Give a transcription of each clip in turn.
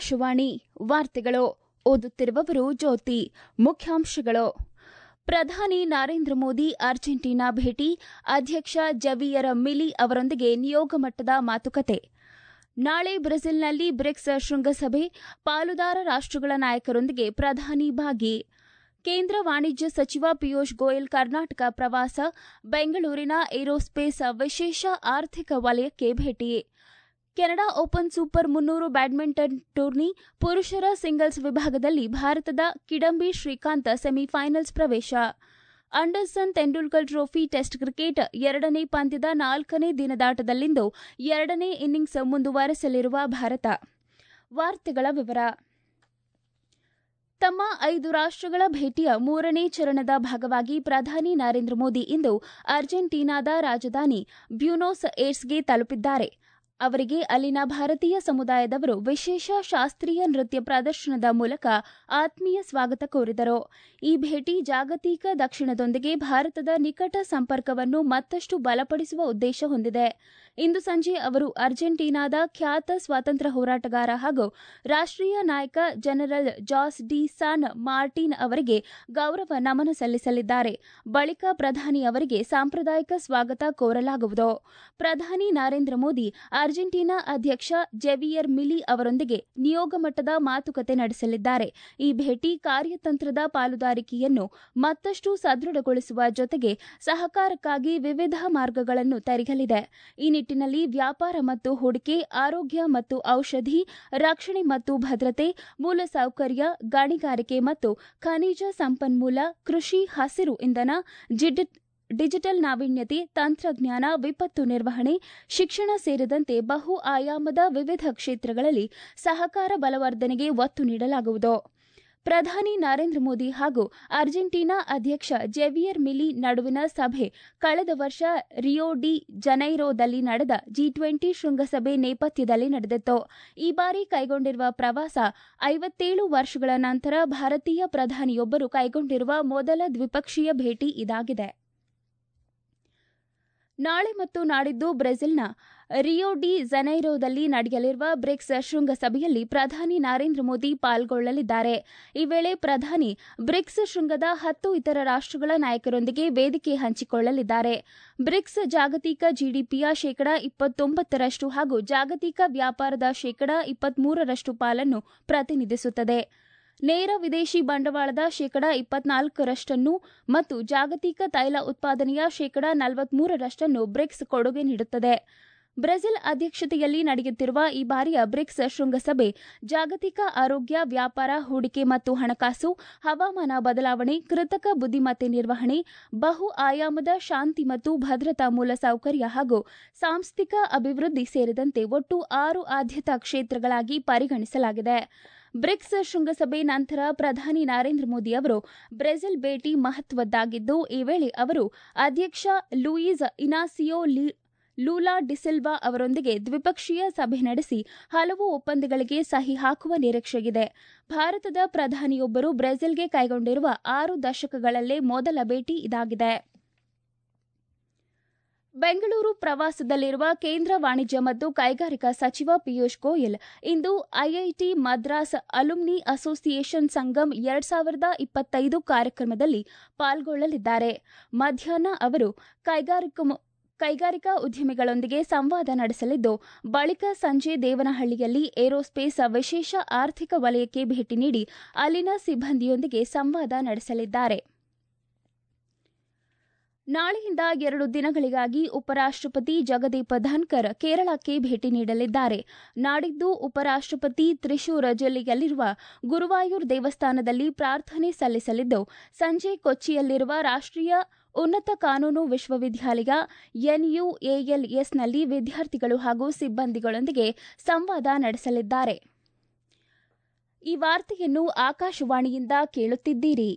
ಆಕಾಶವಾಣಿ ವಾರ್ತೆಗಳು ಓದುತ್ತಿರುವವರು ಜ್ಯೋತಿ ಮುಖ್ಯಾಂಶಗಳು ಪ್ರಧಾನಿ ನರೇಂದ್ರ ಮೋದಿ ಅರ್ಜೆಂಟೀನಾ ಭೇಟಿ ಅಧ್ಯಕ್ಷ ಜವಿಯರ್ ಮಿಲಿ ಅವರೊಂದಿಗೆ ನಿಯೋಗ ಮಟ್ಟದ ಮಾತುಕತೆ ನಾಳೆ ಬ್ರೆಜಿಲ್ನಲ್ಲಿ ಬ್ರಿಕ್ಸ್ ಶೃಂಗಸಭೆ ಪಾಲುದಾರ ರಾಷ್ಟಗಳ ನಾಯಕರೊಂದಿಗೆ ಪ್ರಧಾನಿ ಭಾಗಿ ಕೇಂದ್ರ ವಾಣಿಜ್ಯ ಸಚಿವ ಪಿಯೂಷ್ ಗೋಯಲ್ ಕರ್ನಾಟಕ ಪ್ರವಾಸ ಬೆಂಗಳೂರಿನ ಏರೋಸ್ಪೇಸ್ ವಿಶೇಷ ಆರ್ಥಿಕ ವಲಯಕ್ಕೆ ಭೇಟಿ ಕೆನಡಾ ಓಪನ್ ಸೂಪರ್ ಮುನ್ನೂರು ಬ್ಯಾಡ್ಮಿಂಟನ್ ಟೂರ್ನಿ ಪುರುಷರ ಸಿಂಗಲ್ಸ್ ವಿಭಾಗದಲ್ಲಿ ಭಾರತದ ಕಿಡಂಬಿ ಶ್ರೀಕಾಂತ್ ಸೆಮಿಫೈನಲ್ಸ್ ಪ್ರವೇಶ Anderson Tendulkar trophy test cricket ಎರಡನೇ ಪಂದ್ಯದ ನಾಲ್ಕನೇ ದಿನದಾಟದಲ್ಲಿಂದು ಎರಡನೇ ಇನ್ನಿಂಗ್ಸ್ ಮುಂದುವರೆಸಲಿರುವ ಭಾರತ ವಾರ್ತೆಗಳ ವಿವರ ತಮ್ಮ ಐದು ರಾಷ್ಟಗಳ ಭೇಟಿಯ ಮೂರನೇ ಚರಣದ ಭಾಗವಾಗಿ ಪ್ರಧಾನಿ ನರೇಂದ್ರ ಮೋದಿ ಇಂದು ಅರ್ಜೆಂಟೀನಾದ ರಾಜಧಾನಿ ಬ್ಯೂನೋಸ್ ಏರ್ಸ್ಗೆ ತಲುಪಿದ್ದಾರೆ ಅವರಿಗೆ ಅಲ್ಲಿನ ಭಾರತೀಯ ಸಮುದಾಯದವರು ವಿಶೇಷ ಶಾಸ್ತ್ರೀಯ ನೃತ್ಯ ಪ್ರದರ್ಶನದ ಮೂಲಕ ಆತ್ಮೀಯ ಸ್ವಾಗತ ಕೋರಿದರು ಈ ಭೇಟಿ ಜಾಗತಿಕ ದಕ್ಷಿಣದೊಂದಿಗೆ ಭಾರತದ ನಿಕಟ ಸಂಪರ್ಕವನ್ನು ಮತ್ತಷ್ಟು ಬಲಪಡಿಸುವ ಉದ್ದೇಶ ಹೊಂದಿದೆ ಇಂದು ಸಂಜೆ ಅವರು ಅರ್ಜೆಂಟೀನಾದ ಖ್ಯಾತ ಸ್ವಾತಂತ್ರ್ಯ ಹೋರಾಟಗಾರ ಹಾಗೂ ರಾಷ್ಟೀಯ ನಾಯಕ ಜನರಲ್ ಜಾಸ್ ಡಿ ಸಾನ್ ಮಾರ್ಟಿನ್ ಅವರಿಗೆ ಗೌರವ ನಮನ ಸಲ್ಲಿಸಲಿದ್ದಾರೆ ಬಳಿಕ ಪ್ರಧಾನಿ ಅವರಿಗೆ ಸಾಂಪ್ರದಾಯಿಕ ಸ್ವಾಗತ ಕೋರಲಾಗುವುದು ಪ್ರಧಾನಿ ನರೇಂದ್ರ ಮೋದಿ ಅರ್ಜೆಂಟೀನಾ ಅಧ್ಯಕ್ಷ ಜೆವಿಯರ್ ಮಿಲಿ ಅವರೊಂದಿಗೆ ನಿಯೋಗ ಮಟ್ಟದ ಮಾತುಕತೆ ನಡೆಸಲಿದ್ದಾರೆ ಈ ಭೇಟಿ ಕಾರ್ಯತಂತ್ರದ ಪಾಲುದಾರಿಕೆಯನ್ನು ಮತ್ತಷ್ಟು ಸದೃಢಗೊಳಿಸುವ ಜೊತೆಗೆ ಸಹಕಾರಕ್ಕಾಗಿ ವಿವಿಧ ಮಾರ್ಗಗಳನ್ನು ತೆರೆಯಲಿದೆ ಈ ನಿಟ್ಟಿನಲ್ಲಿ ವ್ಯಾಪಾರ ಮತ್ತು ಹೂಡಿಕೆ ಆರೋಗ್ಯ ಮತ್ತು ಔಷಧಿ ರಕ್ಷಣೆ ಮತ್ತು ಭದ್ರತೆ ಮೂಲಸೌಕರ್ಯ ಗಣಿಗಾರಿಕೆ ಮತ್ತು ಖನಿಜ ಸಂಪನ್ಮೂಲ ಕೃಷಿ ಹಸಿರು ಇಂಧನ ಡಿಜಿಟಲ್ ನಾವೀನ್ಯತೆ ತಂತ್ರಜ್ಞಾನ ವಿಪತ್ತು ನಿರ್ವಹಣೆ ಶಿಕ್ಷಣ ಸೇರಿದಂತೆ ಬಹು ಆಯಾಮದ ವಿವಿಧ ಕ್ಷೇತ್ರಗಳಲ್ಲಿ ಸಹಕಾರ ಬಲವರ್ಧನೆಗೆ ಒತ್ತು ನೀಡಲಾಗುವುದು ಪ್ರಧಾನಿ ನರೇಂದ್ರ ಮೋದಿ ಹಾಗೂ ಅರ್ಜೆಂಟೀನಾ ಅಧ್ಯಕ್ಷ ಜೆವಿಯರ್ ಮಿಲಿ ನಡುವಿನ ಸಭೆ ಕಳೆದ ವರ್ಷ ರಿಯೋ ಡಿ ಜನೈರೋದಲ್ಲಿ ನಡೆದ ಜಿ ಟ್ವೆಂಟಿ ಶೃಂಗಸಭೆ ನೇಪಥ್ಯದಲ್ಲಿ ನಡೆದಿತ್ತು ಈ ಬಾರಿ ಕೈಗೊಂಡಿರುವ ಪ್ರವಾಸ ಐವತ್ತೇಳು ವರ್ಷಗಳ ನಂತರ ಭಾರತೀಯ ಪ್ರಧಾನಿಯೊಬ್ಬರು ಕೈಗೊಂಡಿರುವ ಮೊದಲ ದ್ವಿಪಕ್ಷೀಯ ಭೇಟಿ ಇದಾಗಿದೆ ನಾಳೆ ಮತ್ತು ನಾಡಿದ್ದು ಬ್ರೆಜಿಲ್ನ ರಿಯೋ ಡಿ ಜನೈರೋದಲ್ಲಿ ನಡೆಯಲಿರುವ ಬ್ರಿಕ್ಸ್ ಶೃಂಗಸಭೆಯಲ್ಲಿ ಪ್ರಧಾನಿ ನರೇಂದ್ರ ಮೋದಿ ಪಾಲ್ಗೊಳ್ಳಲಿದ್ದಾರೆ ಈ ವೇಳೆ ಪ್ರಧಾನಿ ಬ್ರಿಕ್ಸ್ ಶೃಂಗದ ಹತ್ತು ಇತರ ರಾಷ್ಟಗಳ ನಾಯಕರೊಂದಿಗೆ ವೇದಿಕೆ ಹಂಚಿಕೊಳ್ಳಲಿದ್ದಾರೆ ಬ್ರಿಕ್ಸ್ ಜಾಗತಿಕ ಜಿಡಿಪಿಯ ಶೇಕಡಾ ಇಪ್ಪತ್ತೊಂಬತ್ತರಷ್ಟು ಹಾಗೂ ಜಾಗತಿಕ ವ್ಯಾಪಾರದ ಶೇಕಡಾ ಇಪ್ಪತ್ಮೂರರಷ್ಟು ಪಾಲನ್ನು ಪ್ರತಿನಿಧಿಸುತ್ತದೆ ನೇರ ವಿದೇಶಿ ಬಂಡವಾಳದ ಶೇಕಡಾ ಇಪ್ಪತ್ನಾಲ್ಕರಷ್ಟನ್ನು ಮತ್ತು ಜಾಗತಿಕ ತೈಲ ಉತ್ಪಾದನೆಯ ಶೇಕಡಾ ನಲವತ್ಮೂರರಷ್ಟನ್ನು ಬ್ರಿಕ್ಸ್ ಕೊಡುಗೆ ನೀಡುತ್ತದೆ ಬ್ರೆಜಿಲ್ ಅಧ್ಯಕ್ಷತೆಯಲ್ಲಿ ನಡೆಯುತ್ತಿರುವ ಈ ಬಾರಿಯ ಬ್ರಿಕ್ಸ್ ಶೃಂಗಸಭೆ ಜಾಗತಿಕ ಆರೋಗ್ಯ ವ್ಯಾಪಾರ ಹೂಡಿಕೆ ಮತ್ತು ಹಣಕಾಸು ಹವಾಮಾನ ಬದಲಾವಣೆ ಕೃತಕ ಬುದ್ದಿಮತ್ತೆ ನಿರ್ವಹಣೆ ಬಹು ಆಯಾಮದ ಶಾಂತಿ ಮತ್ತು ಭದ್ರತಾ ಮೂಲಸೌಕರ್ಯ ಹಾಗೂ ಸಾಂಸ್ಥಿಕ ಅಭಿವೃದ್ಧಿ ಸೇರಿದಂತೆ ಒಟ್ಟು ಆರು ಆದ್ಯತಾ ಕ್ಷೇತ್ರಗಳಾಗಿ ಪರಿಗಣಿಸಲಾಗಿದೆ ಬ್ರಿಕ್ಸ್ ಶೃಂಗಸಭೆ ನಂತರ ಪ್ರಧಾನಿ ನರೇಂದ್ರ ಮೋದಿ ಅವರು ಬ್ರೆಜಿಲ್ ಭೇಟಿ ಮಹತ್ವದ್ದಾಗಿದ್ದು ಈ ವೇಳೆ ಅವರು ಅಧ್ಯಕ್ಷ ಲೂಯಿಸ್ ಇನಾಸಿಯೋ ಲೂಲಾ ಡಿಸಿಲ್ವಾ ಅವರೊಂದಿಗೆ ದ್ವಿಪಕ್ಷೀಯ ಸಭೆ ನಡೆಸಿ ಹಲವು ಒಪ್ಪಂದಗಳಿಗೆ ಸಹಿ ಹಾಕುವ ನಿರೀಕ್ಷೆಯಿದೆ ಭಾರತದ ಪ್ರಧಾನಿಯೊಬ್ಬರು ಬ್ರೆಜಿಲ್ಗೆ ಕೈಗೊಂಡಿರುವ ಆರು ದಶಕಗಳಲ್ಲೇ ಮೊದಲ ಭೇಟಿ ಇದಾಗಿದೆ ಬೆಂಗಳೂರು ಪ್ರವಾಸದಲ್ಲಿರುವ ಕೇಂದ್ರ ವಾಣಿಜ್ಯ ಮತ್ತು ಕೈಗಾರಿಕಾ ಸಚಿವ ಪಿಯೂಷ್ ಗೋಯಲ್ ಇಂದು IIT Madras alumni association Sangam ಎರಡ್ ಸಾವಿರದ ಇಪ್ಪತ್ತೈದು ಕಾರ್ಯಕ್ರಮದಲ್ಲಿ ಪಾಲ್ಗೊಳ್ಳಲಿದ್ದಾರೆ ಮಧ್ಯಾಹ್ನ ಅವರು ಕೈಗಾರಿಕಾ ಕೈಗಾರಿಕಾ ಉದ್ಯಮಿಗಳೊಂದಿಗೆ ಸಂವಾದ ನಡೆಸಲಿದ್ದು ಬಳಿಕ ಸಂಜೆ ದೇವನಹಳ್ಳಿಯಲ್ಲಿ ಏರೋಸ್ಪೇಸ್ ವಿಶೇಷ ಆರ್ಥಿಕ ವಲಯಕ್ಕೆ ಭೇಟಿ ನೀಡಿ ಅಲ್ಲಿನ ಸಿಬ್ಬಂದಿಯೊಂದಿಗೆ ಸಂವಾದ ನಡೆಸಲಿದ್ದಾರೆ ನಾಳೆಯಿಂದ ಎರಡು ದಿನಗಳಿಗಾಗಿ ಉಪರಾಷ್ಟಪತಿ ಜಗದೀಪ್ ಧನ್ಕರ್ ಕೇರಳಕ್ಕೆ ಭೇಟಿ ನೀಡಲಿದ್ದಾರೆ ನಾಡಿದ್ದು ಉಪರಾಷ್ಟಪತಿ ತ್ರಿಶೂರ್ ಜಿಲ್ಲೆಯಲ್ಲಿರುವ ಗುರುವಾಯೂರ್ ದೇವಸ್ಥಾನದಲ್ಲಿ ಪ್ರಾರ್ಥನೆ ಸಲ್ಲಿಸಲಿದ್ದು ಸಂಜೆ ಕೊಚ್ಚಿಯಲ್ಲಿರುವ ರಾಷ್ಟೀಯ ಉನ್ನತ ಕಾನೂನು ವಿಶ್ವವಿದ್ಯಾಲಯ ಎನ್ಯುಎಎಲ್ಎಸ್ನಲ್ಲಿ ವಿದ್ಯಾರ್ಥಿಗಳು ಹಾಗೂ ಸಿಬ್ಬಂದಿಗಳೊಂದಿಗೆ ಸಂವಾದ ನಡೆಸಲಿದ್ದಾರೆ ಈ ವಾರ್ತೆಯನ್ನು ಆಕಾಶವಾಣಿಯಿಂದ ಕೇಳುತ್ತಿದ್ದೀರಿ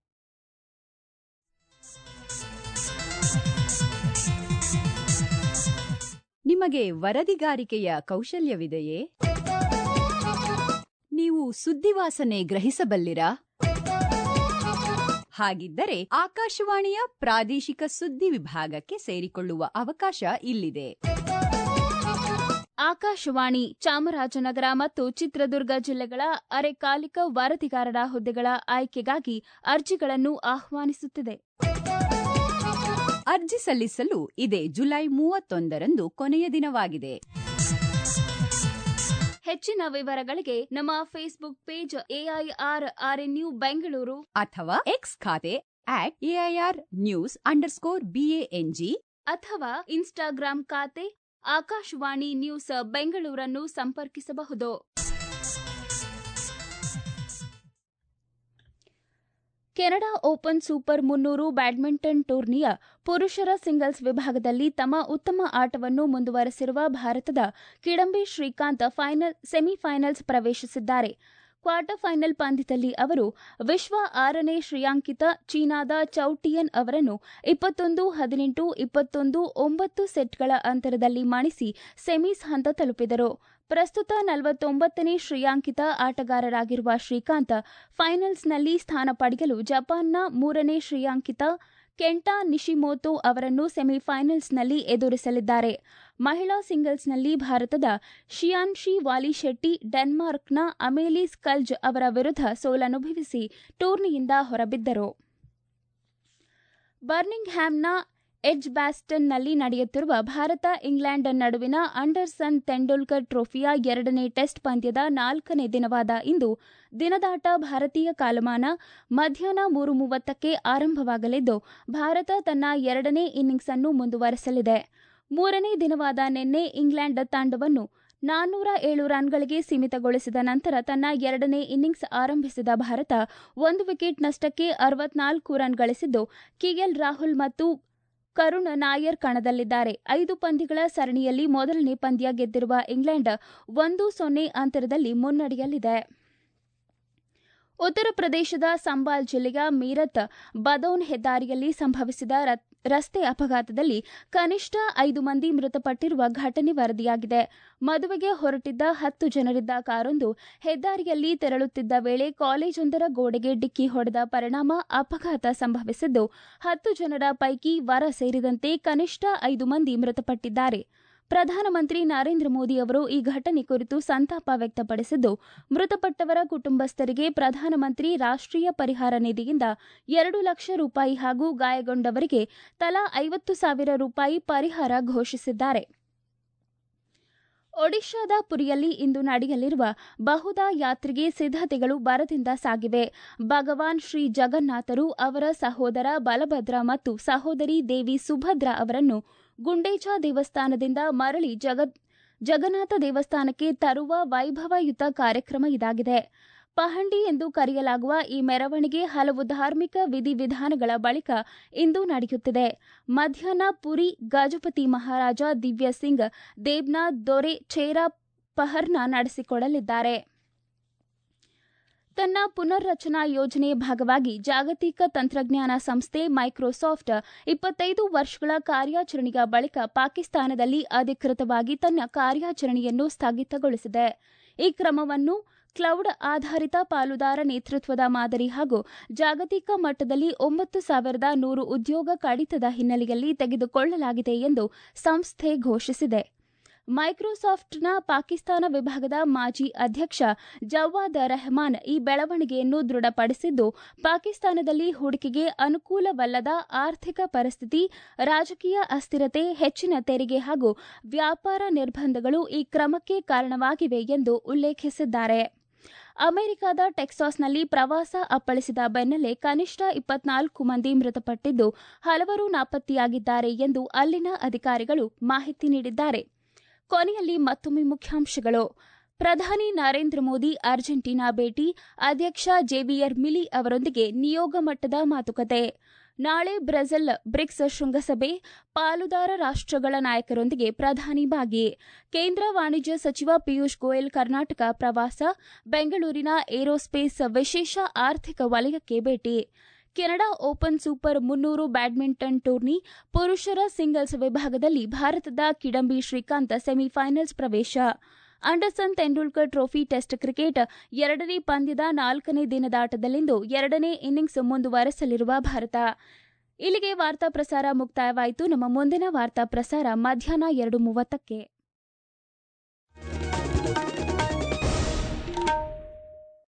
ನಿಮಗೆ ವರದಿಗಾರಿಕೆಯ ಕೌಶಲ್ಯವಿದೆಯೇ ನೀವು ಸುದ್ದಿವಾಸನೆ ಗ್ರಹಿಸಬಲ್ಲಿರಾ ಹಾಗಿದ್ದರೆ ಆಕಾಶವಾಣಿಯ ಪ್ರಾದೇಶಿಕ ಸುದ್ದಿ ವಿಭಾಗಕ್ಕೆ ಸೇರಿಕೊಳ್ಳುವ ಅವಕಾಶ ಇಲ್ಲಿದೆ ಆಕಾಶವಾಣಿ ಚಾಮರಾಜನಗರ ಮತ್ತು ಚಿತ್ರದುರ್ಗ ಜಿಲ್ಲೆಗಳ ಅರೆಕಾಲಿಕ ವರದಿಗಾರರ ಹುದ್ದೆಗಳ ಆಯ್ಕೆಗಾಗಿ ಅರ್ಜಿಗಳನ್ನು ಆಹ್ವಾನಿಸುತ್ತಿದೆ ಅರ್ಜಿ ಸಲ್ಲಿಸಲು ಇದೇ ಜುಲೈ ಮೂವತ್ತೊಂದರಂದು ಕೊನೆಯ ದಿನವಾಗಿದೆ ಹೆಚ್ಚಿನ ವಿವರಗಳಿಗೆ ನಮ್ಮ Facebook page AIR RNU Bengaluru ಅಥವಾ ಎಕ್ಸ್ ಖಾತೆ at AIR news underscore BANG ಅಥವಾ ಇನ್ಸ್ಟಾಗ್ರಾಂ ಖಾತೆ ಆಕಾಶವಾಣಿ ನ್ಯೂಸ್ ಬೆಂಗಳೂರನ್ನು ಸಂಪರ್ಕಿಸಬಹುದು ಕೆನಡಾ ಓಪನ್ ಸೂಪರ್ ಮುನ್ನೂರು ಬ್ಯಾಡ್ಮಿಂಟನ್ ಟೂರ್ನಿಯ ಪುರುಷರ ಸಿಂಗಲ್ಸ್ ವಿಭಾಗದಲ್ಲಿ ತಮ್ಮ ಉತ್ತಮ ಆಟವನ್ನು ಮುಂದುವರೆಸಿರುವ ಭಾರತದ ಕಿಡಂಬಿ ಶ್ರೀಕಾಂತ್ ಫೈನಲ್ ಸೆಮಿಫೈನಲ್ಸ್ ಪ್ರವೇಶಿಸಿದ್ದಾರೆ ಕ್ವಾರ್ಟರ್ ಫೈನಲ್ ಪಂದ್ಯದಲ್ಲಿ ಅವರು ವಿಶ್ವ ಆರನೇ ಶ್ರೇಯಾಂಕಿತ ಚೀನಾದ ಚೌಟಿಯನ್ ಅವರನ್ನು ಇಪ್ಪತ್ತೊಂದು ಹದಿನೆಂಟು ಇಪ್ಪತ್ತೊಂದು ಒಂಬತ್ತು ಸೆಟ್ಗಳ ಅಂತರದಲ್ಲಿ ಮಣಿಸಿ ಸೆಮೀಸ್ ಹಂತ ತಲುಪಿದರು ಪ್ರಸ್ತುತ ನಲವತ್ತೊಂಬತ್ತನೇ ಶ್ರೇಯಾಂಕಿತ ಆಟಗಾರರಾಗಿರುವ ಶ್ರೀಕಾಂತ್ ಫೈನಲ್ಸ್ನಲ್ಲಿ ಸ್ಥಾನ ಪಡೆಯಲು ಜಪಾನ್ನ ಮೂರನೇ ಶ್ರೇಯಾಂಕಿತ ಕೆಂಟಾ ನಿಶಿಮೋಟೋ ಅವರನ್ನು ಸೆಮಿಫೈನಲ್ಸ್ನಲ್ಲಿ ಎದುರಿಸಲಿದ್ದಾರೆ ಮಹಿಳಾ ಸಿಂಗಲ್ಸ್ನಲ್ಲಿ ಭಾರತದ ಶಿಯಾನ್ಶಿ ವಾಲಿಶೆಟ್ಟಿ ಡೆನ್ಮಾರ್ಕ್ನ ಅಮೇಲಿ ಸ್ಕಲ್ಜ್ ಅವರ ವಿರುದ್ಧ ಸೋಲನುಭವಿಸಿ ಟೂರ್ನಿಯಿಂದ ಹೊರಬಿದ್ದರು ಬರ್ನಿಂಗ್ ಹ್ಯಾಮ್ನ ಎಡ್ಜ್ ಬ್ಯಾಸ್ಟನ್ನಲ್ಲಿ ನಡೆಯುತ್ತಿರುವ ಭಾರತ ಇಂಗ್ಲೆಂಡ್ ನಡುವಿನ ಅಂಡರ್ಸನ್ ತೆಂಡೂಲ್ಕರ್ ಟ್ರೋಫಿಯ ಎರಡನೇ ಟೆಸ್ಟ್ ಪಂದ್ಯದ ನಾಲ್ಕನೇ ದಿನವಾದ ಇಂದು ದಿನದಾಟ ಭಾರತೀಯ ಕಾಲಮಾನ ಮಧ್ಯಾಹ್ನ ಮೂರು ಮೂವತ್ತಕ್ಕೆ ಆರಂಭವಾಗಲಿದ್ದು ಭಾರತ ತನ್ನ ಎರಡನೇ ಇನ್ನಿಂಗ್ಸ್ ಅನ್ನು ಮುಂದುವರೆಸಲಿದೆ ಮೂರನೇ ದಿನವಾದ ನಿನ್ನೆ ಇಂಗ್ಲೆಂಡ್ ತಂಡವನ್ನು ನಾನ್ನೂರ ಏಳು ರನ್ಗಳಿಗೆ ಸೀಮಿತಗೊಳಿಸಿದ ನಂತರ ತನ್ನ ಎರಡನೇ ಇನ್ನಿಂಗ್ಸ್ ಆರಂಭಿಸಿದ ಭಾರತ ಒಂದು ವಿಕೆಟ್ ನಷ್ಟಕ್ಕೆ ಅರವತ್ನಾಲ್ಕು ರನ್ ಗಳಿಸಿದ್ದು ಕೆಎಲ್ ರಾಹುಲ್ ಮತ್ತು ಕರುಣ್ ನಾಯರ್ ಕಣದಲ್ಲಿದ್ದಾರೆ ಐದು ಪಂದ್ಯಗಳ ಸರಣಿಯಲ್ಲಿ ಮೊದಲನೇ ಪಂದ್ಯ ಗೆದ್ದಿರುವ ಇಂಗ್ಲೆಂಡ್ ಒಂದು ಸೊನ್ನೆ ಅಂತರದಲ್ಲಿ ಮುನ್ನಡೆಯಲಿದೆ ಉತ್ತರ ಪ್ರದೇಶದ ಸಂಬಾಲ್ ಜಿಲ್ಲೆಯ ಮೀರತ್ ಬದೌನ್ ಹೆದ್ದಾರಿಯಲ್ಲಿ ಸಂಭವಿಸಿದ ರಸ್ತೆ ಅಪಘಾತದಲ್ಲಿ ಕನಿಷ್ಠ ಐದು ಮಂದಿ ಮೃತಪಟ್ಟಿರುವ ಘಟನೆ ವರದಿಯಾಗಿದೆ ಮದುವೆಗೆ ಹೊರಟಿದ್ದ ಹತ್ತು ಜನರಿದ್ದ ಕಾರೊಂದು ಹೆದ್ದಾರಿಯಲ್ಲಿ ತೆರಳುತ್ತಿದ್ದ ವೇಳೆ ಕಾಲೇಜೊಂದರ ಗೋಡೆಗೆ ಡಿಕ್ಕಿ ಹೊಡೆದ ಪರಿಣಾಮ ಅಪಘಾತ ಸಂಭವಿಸಿದ್ದು ಹತ್ತು ಜನರ ಪೈಕಿ ವರ ಸೇರಿದಂತೆ ಕನಿಷ್ಠ ಐದು ಮಂದಿ ಮೃತಪಟ್ಟಿದ್ದಾರೆ ಪ್ರಧಾನಮಂತ್ರಿ ನರೇಂದ್ರ ಮೋದಿ ಅವರು ಈ ಘಟನೆ ಕುರಿತು ಸಂತಾಪ ವ್ಯಕ್ತಪಡಿಸಿದ್ದು ಮೃತಪಟ್ಟವರ ಕುಟುಂಬಸ್ಥರಿಗೆ ಪ್ರಧಾನಮಂತ್ರಿ ರಾಷ್ಟ್ರೀಯ ಪರಿಹಾರ ನಿಧಿಯಿಂದ ಎರಡು ಲಕ್ಷ ರೂಪಾಯಿ ಹಾಗೂ ಗಾಯಗೊಂಡವರಿಗೆ ತಲಾ ಐವತ್ತು ಸಾವಿರ ರೂಪಾಯಿ ಪರಿಹಾರ ಘೋಷಿಸಿದ್ದಾರೆ ಒಡಿಶಾದ ಪುರಿಯಲ್ಲಿ ಇಂದು ನಡೆಯಲಿರುವ ಬಹುದಾ ಯಾತ್ರೆಗೆ ಸಿದ್ಧತೆಗಳು ಭರದಿಂದ ಸಾಗಿವೆ ಭಗವಾನ್ ಶ್ರೀ ಜಗನ್ನಾಥರು ಅವರ ಸಹೋದರ ಬಲಭದ್ರ ಮತ್ತು ಸಹೋದರಿ ದೇವಿ ಸುಭದ್ರ ಅವರನ್ನು ಗುಂಡೇಚಾ ದೇವಸ್ಥಾನದಿಂದ ಮರಳಿ ಜಗತ್ ಜಗನ್ನಾಥ ದೇವಸ್ಥಾನಕ್ಕೆ ತರುವ ವೈಭವಯುತ ಕಾರ್ಯಕ್ರಮ ಇದಾಗಿದೆ ಪಹಂಡಿ ಎಂದು ಕರೆಯಲಾಗುವ ಈ ಮೆರವಣಿಗೆ ಹಲವು ಧಾರ್ಮಿಕ ವಿಧಿವಿಧಾನಗಳ ಬಳಿಕ ಇಂದು ನಡೆಯುತ್ತಿದೆ ಮಧ್ಯಾಹ್ನ ಪುರಿ ಗಜಪತಿ ಮಹಾರಾಜ ದಿವ್ಯ ಸಿಂಗ್ ದೇಬ್ನಾಥ್ ದೊರೆ ಚೇರಾ ಪಹರ್ನ ನಡೆಸಿಕೊಡಲಿದ್ದಾರೆ ತನ್ನ ಪುನರ್ರಚನಾ ಯೋಜನೆಯ ಭಾಗವಾಗಿ ಜಾಗತಿಕ ತಂತ್ರಜ್ಞಾನ ಸಂಸ್ಥೆ ಮೈಕ್ರೋಸಾಫ್ಟ್ ಇಪ್ಪತ್ತೈದು ವರ್ಷಗಳ ಕಾರ್ಯಾಚರಣೆಯ ಬಳಿಕ ಪಾಕಿಸ್ತಾನದಲ್ಲಿ ಅಧಿಕೃತವಾಗಿ ತನ್ನ ಕಾರ್ಯಾಚರಣೆಯನ್ನು ಸ್ಥಗಿತಗೊಳಿಸಿದೆ ಈ ಕ್ರಮವನ್ನು ಕ್ಲೌಡ್ ಆಧಾರಿತ ಪಾಲುದಾರ ನೇತೃತ್ವದ ಮಾದರಿ ಹಾಗೂ ಜಾಗತಿಕ ಮಟ್ಟದಲ್ಲಿ ಒಂಬತ್ತು ಸಾವಿರದ ನೂರು ಉದ್ಯೋಗ ಕಡಿತದ ಹಿನ್ನೆಲೆಯಲ್ಲಿ ತೆಗೆದುಕೊಳ್ಳಲಾಗಿದೆ ಎಂದು ಸಂಸ್ಥೆ ಘೋಷಿಸಿದೆ ಮೈಕ್ರೋಸಾಫ್ಟ್ನ ಪಾಕಿಸ್ತಾನ ವಿಭಾಗದ ಮಾಜಿ ಅಧ್ಯಕ್ಷ ಜವಾದ್ ರೆಹಮಾನ್ ಈ ಬೆಳವಣಿಗೆಯನ್ನು ದೃಢಪಡಿಸಿದ್ದು ಪಾಕಿಸ್ತಾನದಲ್ಲಿ ಹೂಡಿಕೆಗೆ ಅನುಕೂಲವಲ್ಲದ ಆರ್ಥಿಕ ಪರಿಸ್ಥಿತಿ ರಾಜಕೀಯ ಅಸ್ಥಿರತೆ ಹೆಚ್ಚಿನ ತೆರಿಗೆ ಹಾಗೂ ವ್ಯಾಪಾರ ನಿರ್ಬಂಧಗಳು ಈ ಕ್ರಮಕ್ಕೆ ಕಾರಣವಾಗಿವೆ ಎಂದು ಉಲ್ಲೇಖಿಸಿದ್ದಾರೆ ಅಮೆರಿಕದ ಟೆಕ್ಸಾಸ್ನಲ್ಲಿ ಪ್ರವಾಸ ಅಪ್ಪಳಿಸಿದ ಬೆನ್ನಲ್ಲೇ ಕನಿಷ್ಠ ಇಪ್ಪತ್ನಾಲ್ಕು ಮಂದಿ ಮೃತಪಟ್ಟಿದ್ದು ಹಲವರು ನಾಪತ್ತೆಯಾಗಿದ್ದಾರೆ ಎಂದು ಅಲ್ಲಿನ ಅಧಿಕಾರಿಗಳು ಮಾಹಿತಿ ನೀಡಿದ್ದಾರೆ ಕೊನೆಯಲ್ಲಿ ಮತ್ತೊಮ್ಮೆ ಮುಖ್ಯಾಂಶಗಳು ಪ್ರಧಾನಿ ನರೇಂದ್ರ ಮೋದಿ ಅರ್ಜೆಂಟೀನಾ ಭೇಟಿ ಅಧ್ಯಕ್ಷ ಜೇವಿಯರ್ ಮಿಲಿ ಅವರೊಂದಿಗೆ ನಿಯೋಗ ಮಟ್ಟದ ಮಾತುಕತೆ ನಾಳೆ ಬ್ರೆಜಿಲ್ ಬ್ರಿಕ್ಸ್ ಶೃಂಗಸಭೆ ಪಾಲುದಾರ ರಾಷ್ಟ್ರಗಳ ನಾಯಕರೊಂದಿಗೆ ಪ್ರಧಾನಿ ಭಾಗಿ ಕೇಂದ್ರ ವಾಣಿಜ್ಯ ಸಚಿವ ಪಿಯೂಷ್ ಗೋಯಲ್ ಕರ್ನಾಟಕ ಪ್ರವಾಸ ಬೆಂಗಳೂರಿನ ಏರೋಸ್ಪೇಸ್ ವಿಶೇಷ ಆರ್ಥಿಕ ವಲಯಕ್ಕೆ ಭೇಟಿ ಕೆನಡಾ ಓಪನ್ ಸೂಪರ್ ಮುನ್ನೂರು ಬ್ಯಾಡ್ಮಿಂಟನ್ ಟೂರ್ನಿ ಪುರುಷರ ಸಿಂಗಲ್ಸ್ ವಿಭಾಗದಲ್ಲಿ ಭಾರತದ ಕಿಡಂಬಿ ಶ್ರೀಕಾಂತ್ ಸೆಮಿಫೈನಲ್ಸ್ ಪ್ರವೇಶ Anderson Tendulkar trophy test cricket ಎರಡನೇ ಪಂದ್ಯದ ನಾಲ್ಕನೇ ದಿನದಾಟದಲ್ಲಿಂದು ಎರಡನೇ ಇನ್ನಿಂಗ್ಸ್ ಮುಂದುವರೆಸಲಿರುವ ಭಾರತ ಇಲ್ಲಿಗೆ ವಾರ್ತಾ ಪ್ರಸಾರ ಮುಕ್ತಾಯವಾಯಿತು ನಮ್ಮ ಮುಂದಿನ ವಾರ್ತಾ ಪ್ರಸಾರ ಮಧ್ಯಾಹ್ನ ಎರಡು ಮೂವತ್ತಕ್ಕೆ